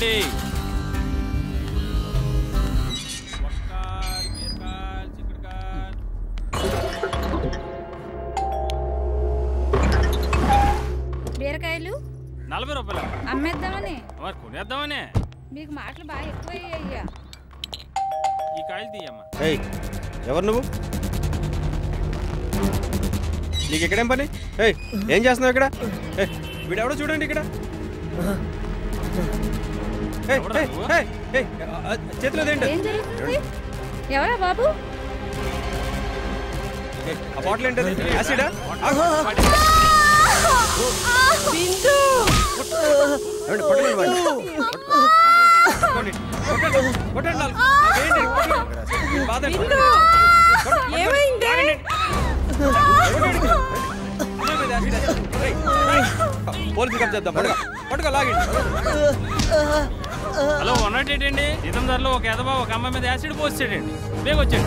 రండి వంకాయలు, బీరకాయలు, చిక్కుడుకాయలు. బీరకాయలు నలభై రూపాయలు అమ్మేద్దామని మరి కొనేద్దామనే మీకు మాటలు బాగా ఎక్కువయ్యా ఈ కాయలు తీయమ్మా ఏయ్ ఎవరు నువ్వు నీకు ఎక్కడేం పని ఏయ్ ఏం చేస్తున్నావు ఇక్కడ ఏయ్, వీడెవడో చూడండి ఇక్కడ ఏయ్, ఎవడా ఏయ్, నువ్వు? ఏయ్, ఏయ్, ఆ, ఆ, చేతిలో ఏంటి ఏం జరుగుతుంది ఎవరా బాబు ఏయ్, ఆ బాటిల్ ఏంటది యాసిడా బిందు ఏమండి, పట్టుకోండి వాడిని. పట్టుకోండి. కొట్టండి, కొట్టండి నాలుగు. నాకేంటి? కొట్టండి. బాధ ఏంటి? కొట్టండి. ఏమైంది? లాగండి. కొట్టండి. అమ్మాయి మీద యాసిడ్ వేసి. ఏయ్, ఏయ్. పోలీసు కప్ చేద్దాం పట్టుకో పట్టుకో లాగండి హలో వన్ నాట్ ఎయిట్ అండి జీతం ధరలో ఒక ఎదబా ఒక అమ్మాయి మీద యాసిడ్ పోసాడండి బేగ వచ్చాడు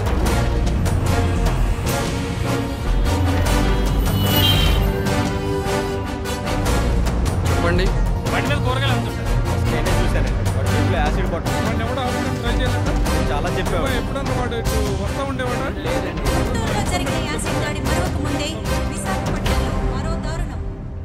చెప్పండి బండి మీద కూరగాయలు అమ్ముతుంటారు నేనే చూశానండి వాడి చేతిలో యాసిడ్ బాటిల్ చాలా చెప్పావు గుంటూరులో జరిగిన యాసిడ్ దాడి మరొక ముందే విశాఖపట్నంలో మరో దారుణం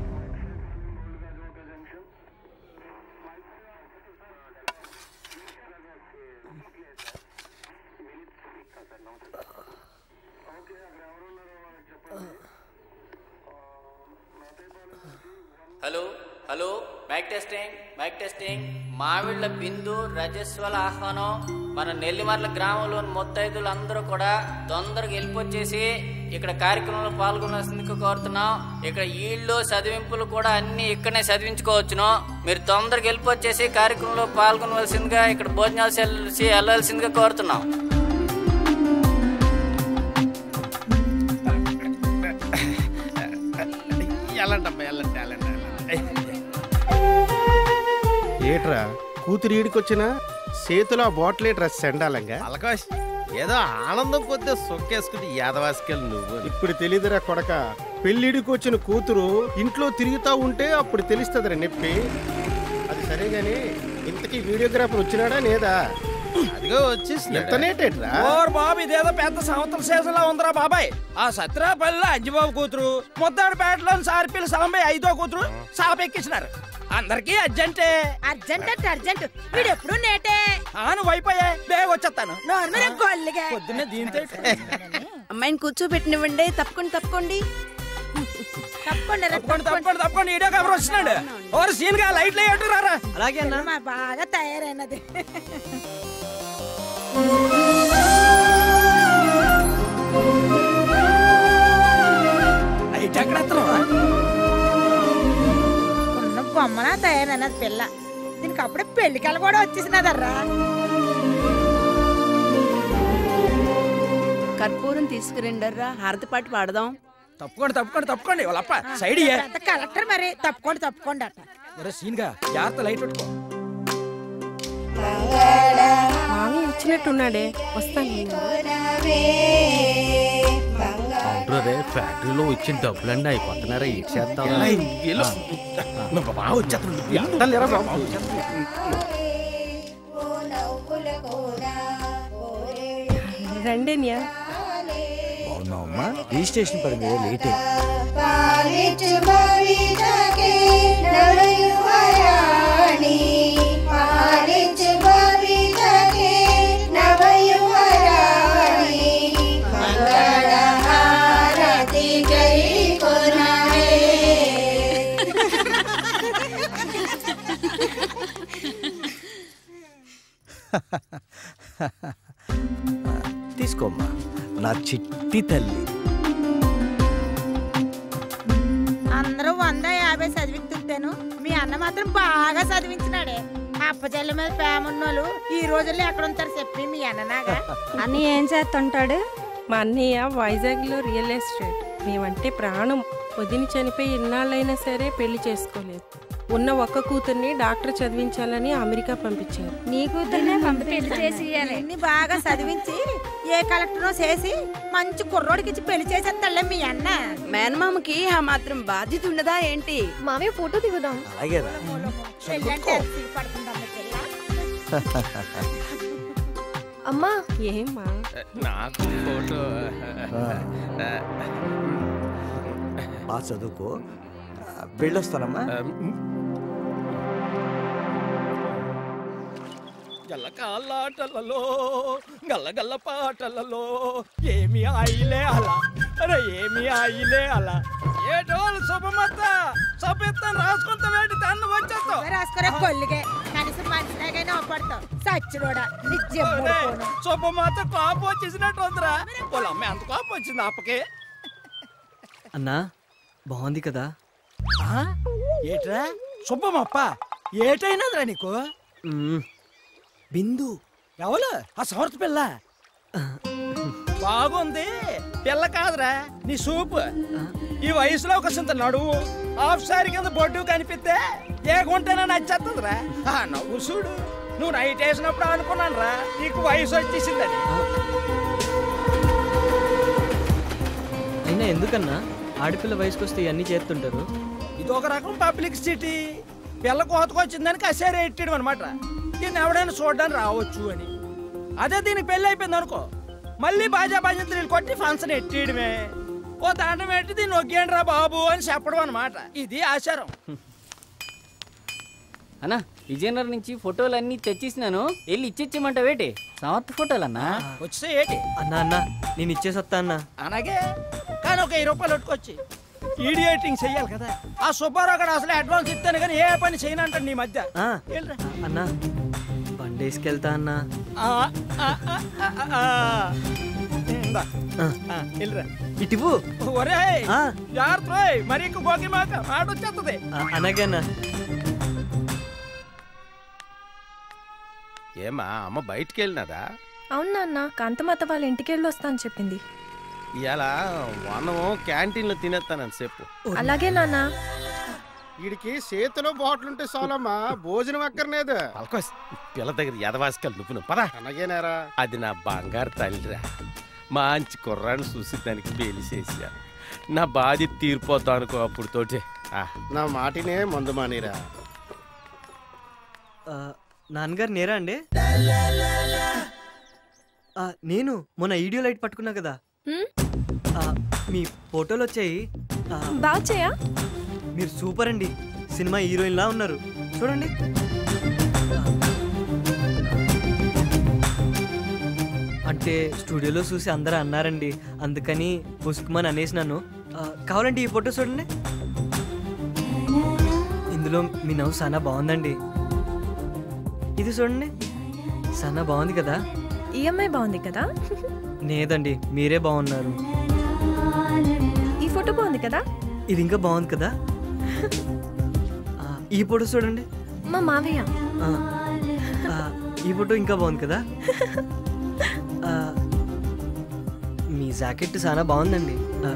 hello hello mike testing mike testing Mavilla Bindu రజస్వల ఆహ్వానం మన నెల్లిమర్ల గ్రామంలోని ముత్తైదులు అందరూ కూడా తొందరగా వెళ్ళిపోచ్చేసి ఇక్కడ కార్యక్రమంలో పాల్గొనాల్సిందిగా కోరుతున్నాం ఇక్కడ ఈళ్ళు చదివింపులు కూడా అన్ని ఇక్కడనే చదివించుకోవచ్చును మీరు తొందరగా వెళ్ళిపోచ్చేసి కార్యక్రమంలో పాల్గొనవలసిందిగా ఇక్కడ భోజనాలు చేసి వెళ్ళాల్సిందిగా కోరుతున్నాం వెళ్ళండమ్మా వెళ్ళండి వెళ్ళండి వెళ్ళండి. ఏట్రా కూతురు ఈడికొచ్చినా చేతిలో ఆ బాటిల్ ఏట్రా సెండాలంగా అలకాష్ ఏదో ఆనందం కొద్దిగా సొక్కేసుకుని యాదవాసికలు నువ్వు ఇప్పుడు తెలీదురా కొడక పెళ్ళిడికి వచ్చిన కూతురు ఇంట్లో తిరుగుతా ఉంటే అప్పుడు తెలుస్తుందిరా నొప్పి అది సరే గాని ఇంతకీ వీడియోగ్రాఫర్ వచ్చినాడా లేదా అదిగో వచ్చేసి ఎంతనేటేట్రా ఓర్ బాబు ఇదేదో పెద్ద సంవత్సరం సీజన్లో ఉందిరా బాబాయ్ ఆ సత్యరాపల్లిలో అంజిబాబు కూతురు ముద్దాడిపేటలో సార్పిల్ సాంబయ్య ఐదో కూతురు సాపెక్కించినారు అందరికీ అర్జెంటే అర్జెంట్ అంటే అర్జెంట్ వీడు ఎప్పుడు నేటే ఆను వైపోయాయి బేగ వచ్చేస్తాను నోర్మల్ గొల్లిగా పొద్దున్నే దీంతో అమ్మాయిని కూర్చోబెట్టినివ్వండి తప్పుకోండి తప్పుకోండి తప్పకుండా తప్పకుండా తప్పకుండా తప్పకుండా ఈడో కబర్ వస్తున్నాడు ఓరు సీన్ గా లైట్లు వేయట్టు రారా అలాగే అన్న బాగా తయారైనది లైట్ ఎక్కడ ఎత్తనావా? ఉన్న బొమ్మలా తయారైనది పిల్ల దీనికి అప్పుడే పెళ్లికల కూడా వచ్చేసినదర్రా కర్పూరం తీసుకురండర్రా హారతి పాటు పాడదాం తప్పుకోండి తప్పుకోండి తప్పుకోండి వాళ్ళప్ప సైడ్ ఇయ్యే. పెద్ద కలెక్టర్ మరి తప్పుకోండి తప్పుకోండి అట్ట ఒరే సీన్ గా జాగ్రత్త లైట్ పెట్టుకో మామయ్య వచ్చినట్టున్నాడే వస్తాను రే ఫ్యాక్టరీలో వచ్చిన డబ్బులన్నీ అయిపోతున్నారా ఇటు చేద్దాం బాగా వచ్చేస్తుంది ఎంత లేరా బాబు రండి అన్యా అమ్మా రిజిస్ట్రేషన్ పడి మీద లేటే తీసుకోమ్మా నా చిట్టి తల్లి అందరూ వంద యాభై చదివిస్తుంటాను మీ అన్న మాత్రం బాగా చదివించినాడే అప్పచెల్ల మీద ప్రేమ ఉన్నోళ్ళు ఈ రోజుల్లో ఎక్కడ ఉంటారు చెప్పి మీ అన్ననాగా అని ఏం చేస్తుంటాడు మా అన్నయ్య వైజాగ్లో రియల్ ఎస్టేట్ మేమంటే ప్రాణం వదిని చనిపోయి ఇన్నాళ్ళైనా సరే పెళ్లి చేసుకోలేదు ఉన్న ఒక్క కూతుర్ని డాక్టర్ చదివించాలని అమెరికా పంపించారు నీ కూతుర్నే పంపి పెళ్లి చేసి ఇయ్యాలి ఇన్ని బాగా చదివించి ఏ కలెక్టరో చేసి మంచి కుర్రోడికి ఇచ్చి పెళ్లి చేసేస్తాడులే మీ అన్న మేనమామకి ఆ మాత్రం బాధ్యత ఉండదా ఏంటి మామయ్య ఫోటో దిగుదాం అలాగే పెళ్ళంటే ఎంత పడుతుందమ్మ పిల్ల అమ్మా ఏమ్మా నాకు ఫోటో బాగా చదువుకో వెళ్ళొస్తానమ్మా గల్లకాలాటలలో గల్లగల్ల పాటలలో ఏమి ఆయిలే అలా అరే ఏమి ఆయిలే అలా ఏటోళ్ళు శుభమత్త శుభెత్తం రాసుకుంటా వేటి తన్ను వచ్చేస్తావు రాసుకునే కొల్లిగే కనీసం మనిషినాగైనా పడతావు సచ్చినోడా నిజం శుభమాత కోపం వచ్చేసినట్టు ఉందిరా వాళ్ళ అమ్మాయి అంత కోపం వచ్చింది అప్పకి అన్నా బాగుంది కదా ఆ? ఏట్రా శుభమప్ప ఏటైనదిరా నీకు బిందు ఎవరు ఆ సమర్థ పిల్ల బాగుంది పిల్ల కాదురా నీ సూపు ఈ వయసులో ఒక సింత నడువు హాఫ్ సారీ కింద బొడ్డు కనిపిస్తే ఏ గుంటైనా నచ్చేస్తుందిరా ఆ నవ్వు చూడు నువ్వు నైట్ వేసినప్పుడు అనుకున్నాను రా నీకు వయసు వచ్చేసిందని అయినా ఎందుకన్నా ఆడపిల్ల వయసుకు వస్తే ఇవన్నీ చేస్తుంటారు ఇది ఒక రకం పబ్లిక్ సిటీ పిల్ల కోతకొచ్చిందని కసేరే ఎట్టాడు అనమాట దీన్ని ఎవడైనా చూడడానికి రావచ్చు అని అదే దీనికి పెళ్లి అయిపోయింది అనుకో మళ్ళీ బాజా బాజంత్రులు కొట్టి ఫంక్షన్ ఎట్టేయడమే ఓ దండం పెట్టి దీన్ని ఒగ్గేయండి రా బాబు అని చెప్పడం అనమాట ఇది ఆచారం అన్నా విజయనగరం నుంచి ఫోటోలు అన్ని తెచ్చేసినాను వెళ్ళి ఇచ్చేచ్చేమంటావేటి సమర్థ ఫోటోలు అన్నా వచ్చే ఏంటి అన్నా అన్నా నేను ఇచ్చేసొత్తా అన్నా అలాగే కానీ ఒక వెయ్యి రూపాయలు పట్టుకొచ్చి ఈడియేటింగ్ చెయ్యాలి కదా ఆ సుబ్బారావు కూడా అసలు అడ్వాన్స్ ఇస్తాను కానీ ఏ పని చేయనంటాడు నీ మధ్య ఆ, వెళ్ళరా. అన్నా బండేసుకెళ్తా అన్నా ఆ, ఆ, ఆ, ఆ, ఆ, ఆ. ఇందా. ఆ, వెళ్ళరా ఇటువు ఒరే ఆ. జాగ్రత్త రోయ్. మరి ఇంక గోకి మాక మాట వచ్చేస్తుంది అలాగే అన్నా ఏమా అమ్మ బయటికి వెళ్ళినదా అవును నాన్న కాంతమాత వాళ్ళ ఇంటికి వెళ్ళి వస్తా అని చెప్పింది ఇవాళ వనము క్యాంటీన్లో తినేస్తానని చెప్పు అలాగే నాన్న వీడికి చేతిలో బాటిలుంటే చాలమ్మా భోజనం అక్కర్లేదు పలకోస్ పిల్ల దగ్గర ఎదవాసుకెళ్ళి నువ్వు పదా అలాగేనారా అది నా బంగారు తల్లిరా మంచి కుర్రాన్ని చూసి దానికి పెళ్లి చేసా నా బాధ తీరిపోతా అనుకో అప్పుడు తోటి నా మాటినే మందు మానేరా ఆ, నాన్నగారు నేరా అండి ఆ, నేను మొన్న వీడియో లైట్ పట్టుకున్నా కదా ఆ, మీ ఫోటోలు వచ్చాయి ఆ, బాగా చేయా మీరు సూపర్ అండి సినిమా హీరోయిన్ లా ఉన్నారు చూడండి అంటే స్టూడియోలో చూసి అందరూ అన్నారండి అందుకని పుసుకుమని అనేసినాను ఆ, కావాలంటే ఈ ఫోటో చూడండి ఇందులో మీ నవ్వు చాలా బాగుందండి ఇది చూడండి చాలా బాగుంది కదా ఈ అమ్మాయి బాగుంది కదా లేదండి మీరే బాగున్నారు ఈ ఫోటో బాగుంది కదా ఇది ఇంకా బాగుంది కదా ఆ, ఈ ఫోటో చూడండి మా మావయ్య ఆ, ఆ, ఈ ఫోటో ఇంకా బాగుంది కదా ఆ, మీ జాకెట్ చాలా బాగుందండి ఆ,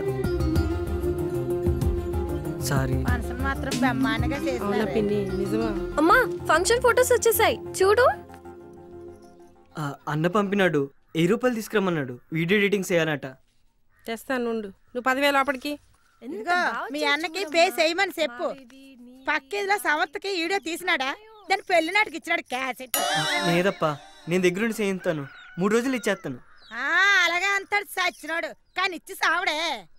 సారీ మనసును మాత్రం బ్రహ్మాండంగా చేసినారు నిజమా అమ్మా ఫంక్షన్ ఫోటోస్ వచ్చేసాయి చూడు ఆ, అన్న పంపినాడు వెయ్యి రూపాయలు తీసుకురమ్మన్నాడు వీడియో ఎడిటింగ్ చేయాలట తెస్తాను ఉండు. నువ్వు పదివేలు అప్పటికి ఇదిగో మీ అన్నకి పే చేయమని చెప్పు పక్కేదిలో సంవత్సరకి వీడియో తీసినాడా దాని పెళ్లి నాటికి ఇచ్చినాడు క్యాసెట్ లేదప్పా నేను దగ్గరుండి చేయిస్తాను మూడు రోజులు ఇచ్చేస్తాను ఆ, అలాగే అంటాడు సచ్చినోడు కానీ ఇచ్చి సావడే